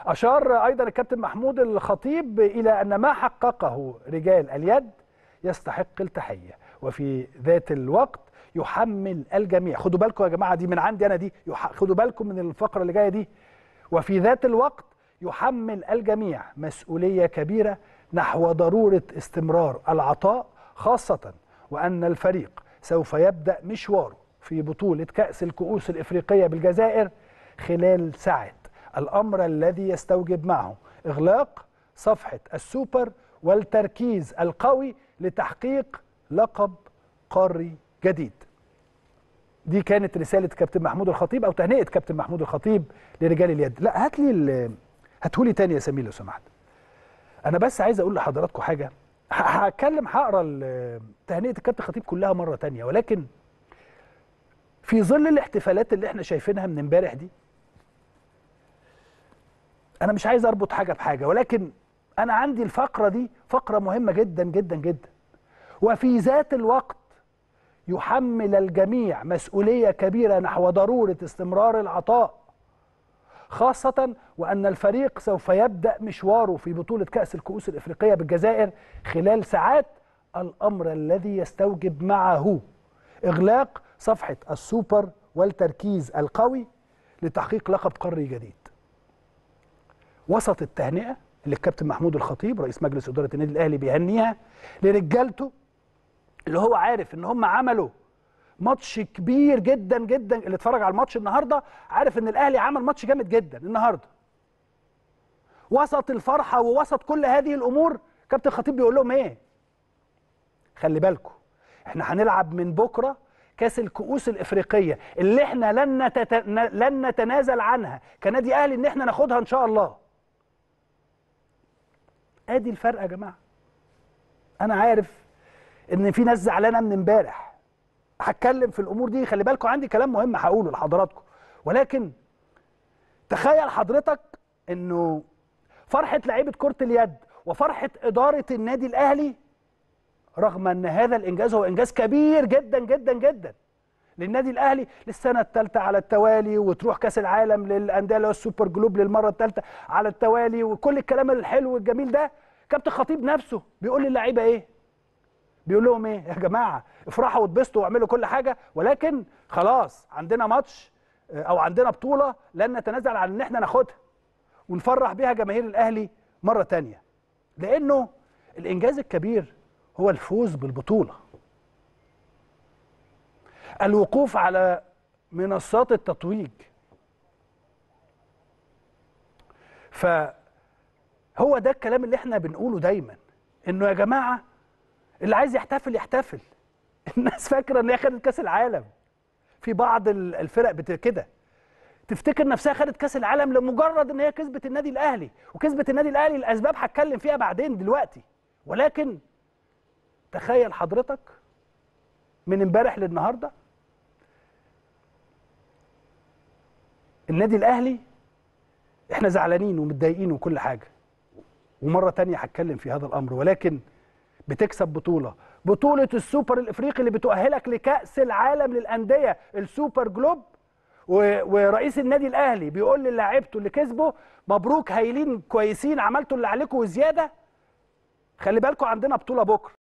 أشار أيضا الكابتن محمود الخطيب إلى أن ما حققه رجال اليد يستحق التحية وفي ذات الوقت يحمل الجميع خدوا بالكم يا جماعة دي من عندي أنا دي يح... خدوا بالكم من الفقرة اللي جاية دي وفي ذات الوقت يحمل الجميع مسؤولية كبيرة نحو ضرورة استمرار العطاء خاصة وأن الفريق سوف يبدأ مشواره في بطولة كأس الكؤوس الإفريقية بالجزائر خلال ساعات الأمر الذي يستوجب معه إغلاق صفحة السوبر والتركيز القوي لتحقيق لقب قاري جديد دي كانت رسالة كابتن محمود الخطيب أو تهنئة كابتن محمود الخطيب لرجال اليد لا هات لي هاتهولي تاني يا سمير لو سمحت أنا بس عايز أقول لحضراتكم حاجة هتكلم هقرا تهنئة الكابتن الخطيب كلها مرة تانية ولكن في ظل الاحتفالات اللي احنا شايفينها من امبارح دي انا مش عايز اربط حاجه بحاجه ولكن انا عندي الفقره دي فقره مهمه جدا جدا جدا وفي ذات الوقت يحمل الجميع مسؤوليه كبيره نحو ضروره استمرار العطاء خاصة وأن الفريق سوف يبدأ مشواره في بطولة كأس الكؤوس الإفريقية بالجزائر خلال ساعات الأمر الذي يستوجب معه إغلاق صفحة السوبر والتركيز القوي لتحقيق لقب قاري جديد وسط التهنئة اللي الكابتن محمود الخطيب رئيس مجلس إدارة النادي الأهلي بيهنيها لرجالته اللي هو عارف إن هم عملوا ماتش كبير جدا جدا اللي اتفرج على الماتش النهارده عارف ان الاهلي عمل ماتش جامد جدا النهارده وسط الفرحه ووسط كل هذه الامور كابتن خطيب بيقول لهم ايه خلي بالكم احنا هنلعب من بكره كاس الكؤوس الافريقيه اللي احنا لن نتت... لن نتنازل عنها كنادي اهلي ان احنا ناخدها ان شاء الله ادي الفرق يا جماعه انا عارف ان في ناس زعلانه من امبارح هتكلم في الامور دي خلي بالكم عندي كلام مهم هقوله لحضراتكم ولكن تخيل حضرتك انه فرحه لعيبه كره اليد وفرحه اداره النادي الاهلي رغم ان هذا الانجاز هو انجاز كبير جدا جدا جدا للنادي الاهلي للسنه الثالثه على التوالي وتروح كاس العالم للانديه اللي هو السوبر جلوب للمره الثالثه على التوالي وكل الكلام الحلو والجميل ده كابتن خطيب نفسه بيقول للعيبه ايه بيقول لهم ايه يا جماعه افرحوا واتبسطوا واعملوا كل حاجه ولكن خلاص عندنا ماتش او عندنا بطوله لن نتنازل عن ان احنا ناخدها ونفرح بيها جماهير الاهلي مره تانية لانه الانجاز الكبير هو الفوز بالبطوله الوقوف على منصات التتويج فهو ده الكلام اللي احنا بنقوله دايما انه يا جماعه اللي عايز يحتفل يحتفل الناس فاكره ان هي خدت كاس العالم في بعض الفرق كده تفتكر نفسها خدت كاس العالم لمجرد ان هي كسبت النادي الاهلي وكسبت النادي الاهلي الاسباب هتكلم فيها بعدين دلوقتي ولكن تخيل حضرتك من امبارح للنهارده النادي الاهلي احنا زعلانين ومتضايقين وكل حاجه ومره تانية هتكلم في هذا الامر ولكن بتكسب بطوله بطوله السوبر الافريقي اللي بتؤهلك لكاس العالم للانديه السوبر جلوب ورئيس النادي الاهلي بيقول للاعيبته اللي كسبوا مبروك هايلين كويسين عملتوا اللي عليكم وزياده خلي بالكم عندنا بطوله بكره